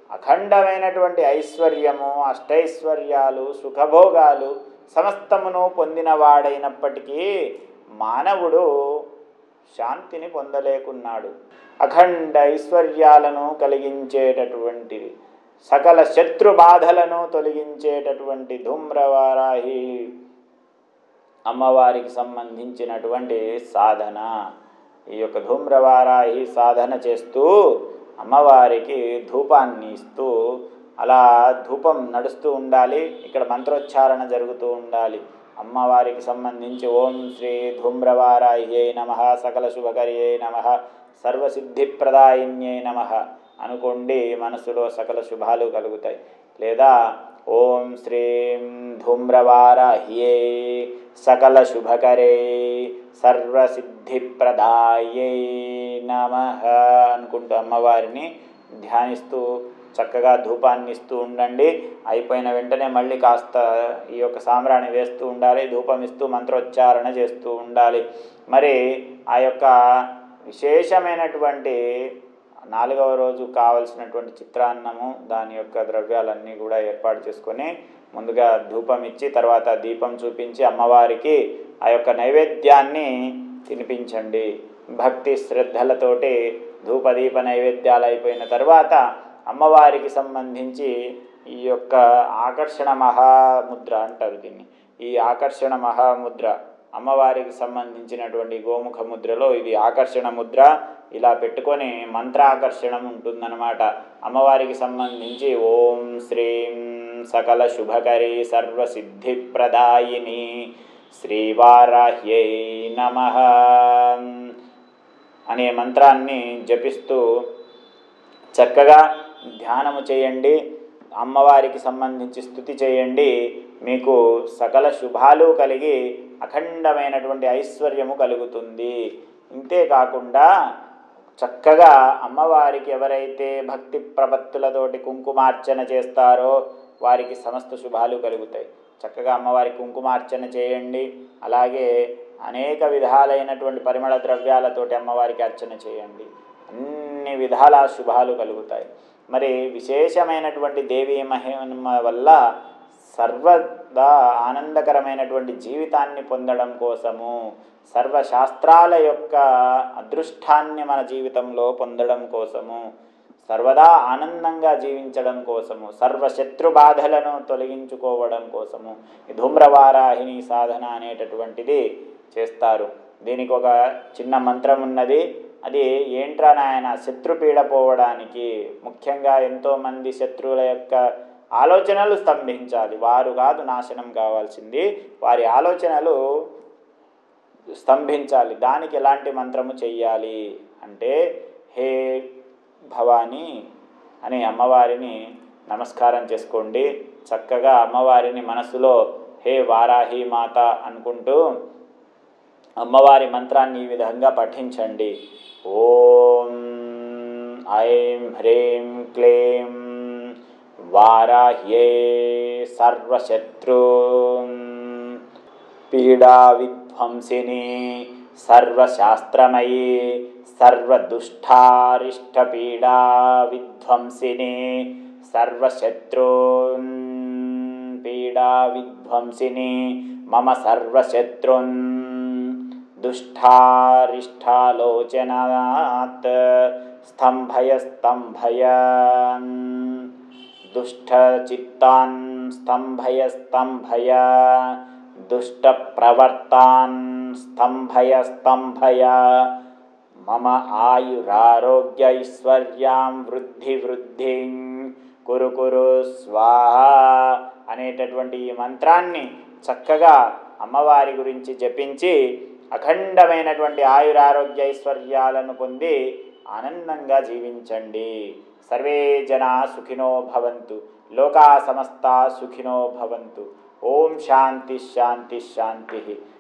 అఖండమైనటువంటి ఐశ్వర్యము అష్టైశ్వర్యాలు సుఖభోగాలు సమస్తమును పొందినవాడైనప్పటికీ మానవుడు శాంతిని పొందలేకున్నాడు అఖండ ఐశ్వర్యాలను కలిగించేటటువంటిది సకల శత్రు బాధలను తొలగించేటటువంటి ధూమ్రవారాహి అమ్మవారికి సంబంధించినటువంటి సాధన ఈ యొక్క ధూమ్రవారాహి సాధన చేస్తూ అమ్మవారికి ధూపాన్ని ఇస్తూ అలా ధూపం నడుస్తూ ఉండాలి ఇక్కడ మంత్రోచ్చారణ జరుగుతూ ఉండాలి అమ్మవారికి సంబంధించి ఓం శ్రీ ధూమ్రవారాహ్యై నమ సకల శుభకర్యై నమ సర్వసిద్ధిప్రదాయిన్యై నమ అనుకోండి మనసులో సకల శుభాలు కలుగుతాయి లేదా ఓం శ్రీం ధూమ్రవారాహ్యై సకల శుభకరే సర్వసిద్ధిప్రదాయై నమ అనుకుంటూ అమ్మవారిని ధ్యానిస్తూ చక్కగా ధూపాన్ని ఇస్తూ ఉండండి అయిపోయిన వెంటనే మళ్ళీ కాస్త ఈ యొక్క సాంబ్రాణి వేస్తూ ఉండాలి ధూపం ఇస్తూ మంత్రోచ్చారణ చేస్తూ ఉండాలి మరి ఆ యొక్క విశేషమైనటువంటి నాలుగవ రోజు కావలసినటువంటి చిత్రాన్నము దాని యొక్క ద్రవ్యాలన్నీ కూడా ఏర్పాటు చేసుకొని ముందుగా ధూపం ఇచ్చి తర్వాత దీపం చూపించి అమ్మవారికి ఆ యొక్క నైవేద్యాన్ని తినిపించండి భక్తి శ్రద్ధలతోటి ధూపదీప నైవేద్యాలు అయిపోయిన తర్వాత అమ్మవారికి సంబంధించి ఈ యొక్క ఆకర్షణ మహాముద్ర అంటారు దీన్ని ఈ ఆకర్షణ మహాముద్ర అమ్మవారికి సంబంధించినటువంటి గోముఖ ముద్రలో ఇది ఆకర్షణ ముద్ర ఇలా పెట్టుకొని మంత్రాకర్షణం ఉంటుందన్నమాట అమ్మవారికి సంబంధించి ఓం శ్రీం సకల శుభకరి సర్వసిద్ధిప్రదాయిని శ్రీవారాహ్యై నమ అనే మంత్రాన్ని జపిస్తూ చక్కగా ధ్యానము చేయండి అమ్మవారికి సంబంధించి స్థుతి చేయండి మీకు సకల శుభాలు కలిగి అఖండమైనటువంటి ఐశ్వర్యము కలుగుతుంది ఇంతేకాకుండా చక్కగా అమ్మవారికి ఎవరైతే భక్తి ప్రపత్తులతోటి కుంకుమార్చన చేస్తారో వారికి సమస్త శుభాలు కలుగుతాయి చక్కగా అమ్మవారికి కుంకుమార్చన చేయండి అలాగే అనేక విధాలైనటువంటి పరిమళ ద్రవ్యాలతోటి అమ్మవారికి అర్చన చేయండి అన్ని విధాల శుభాలు కలుగుతాయి మరి విశేషమైనటువంటి దేవీ మహిమ వల్ల సర్వదా ఆనందకరమైనటువంటి జీవితాన్ని పొందడం కోసము సర్వశాస్త్రాల యొక్క అదృష్టాన్ని మన జీవితంలో పొందడం కోసము సర్వదా ఆనందంగా జీవించడం కోసము సర్వశత్రు బాధలను తొలగించుకోవడం కోసము ఈ ధూమ్రవారాహిని సాధన అనేటటువంటిది చేస్తారు దీనికి ఒక చిన్న మంత్రం ఉన్నది అది ఏంట్రా నాయన శత్రుపీడ పోవడానికి ముఖ్యంగా ఎంతోమంది శత్రువుల యొక్క ఆలోచనలు స్తంభించాలి వారు కాదు నాశనం కావాల్సింది వారి ఆలోచనలు స్తంభించాలి దానికి ఎలాంటి మంత్రము చెయ్యాలి అంటే హే భవానీ అని అమ్మవారిని నమస్కారం చేసుకోండి చక్కగా అమ్మవారిని మనసులో హే వారాహి మాత అనుకుంటూ అమ్మవారి మంత్రాన్ని ఈ విధంగా పఠించండి ఓం ఐం హ్రీం క్లీం వారాహ్యే సర్వశత్రు పీడా విధ్వంసిని సర్వశాస్త్రమయీ సర్వదుష్టారిష్టపీడా విధ్వంసిని సర్వశత్రూన్ పీడా విధ్వంసిని మమ సర్వశత్రున్ దుష్టారిష్టాలోచనాత్ స్తంభయ స్తంభయ దుష్టచిత్తాన్ స్తంభయ స్తంభయ దుష్టప్రవర్తాన్ స్తంభయ స్తంభయ మమ ఆయురారోగ్యైశ్వర్యాం వృద్ధి వృద్ధి కురు కురు స్వాహ అనేటటువంటి ఈ మంత్రాన్ని చక్కగా అమ్మవారి గురించి జపించి అఖండమైనటువంటి ఆయురారోగ్య ఐశ్వర్యాలను పొంది ఆనందంగా జీవించండి సర్వే జనా సుఖినో భవంతు లోకా సమస్త సుఖినో భవంతు ఓం శాంతి శాంతి శాంతి